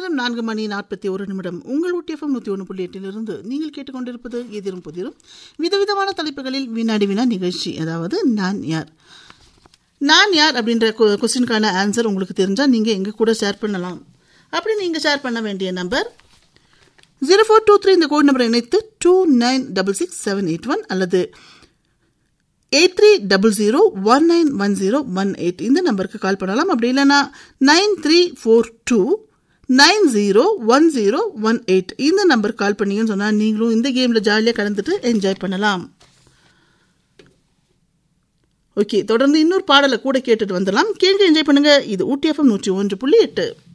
நேரம் நான்கு மணி நாற்பத்தி ஒரு நிமிடம் உங்கள் ஊட்டியஃபம் நூற்றி ஒன்று புள்ளி எட்டிலிருந்து நீங்கள் கேட்டுக்கொண்டிருப்பது எதிரும் புதிரும் விதவிதமான தலைப்புகளில் வினாடி வினா நிகழ்ச்சி அதாவது நான் யார் நான் யார் அப்படின்ற கொஸ்டினுக்கான ஆன்சர் உங்களுக்கு தெரிஞ்சால் நீங்கள் எங்கள் கூட ஷேர் பண்ணலாம் அப்படி நீங்கள் ஷேர் பண்ண வேண்டிய number zero four two three இந்த கோட் நம்பரை இணைத்து two nine double six seven eight one அல்லது eight three double zero one nine one zero one eight இந்த நம்பருக்கு கால் பண்ணலாம் அப்படி இல்லைன்னா nine three four two nine zero one zero one eight இந்த நம்பருக்கு கால் பண்ணீங்கன்னு சொன்னால் நீங்களும் இந்த கேமில் ஜாலியாக கலந்துட்டு என்ஜாய் பண்ணலாம் ஓகே தொடர்ந்து இன்னொரு பாடலை கூட கேட்டுட்டு வந்துடலாம் கேட்க என்ஜாய் பண்ணுங்க இது ஊட்டி எஃப்எம் நூற்றி ஒன்று புள்ளி எட்டு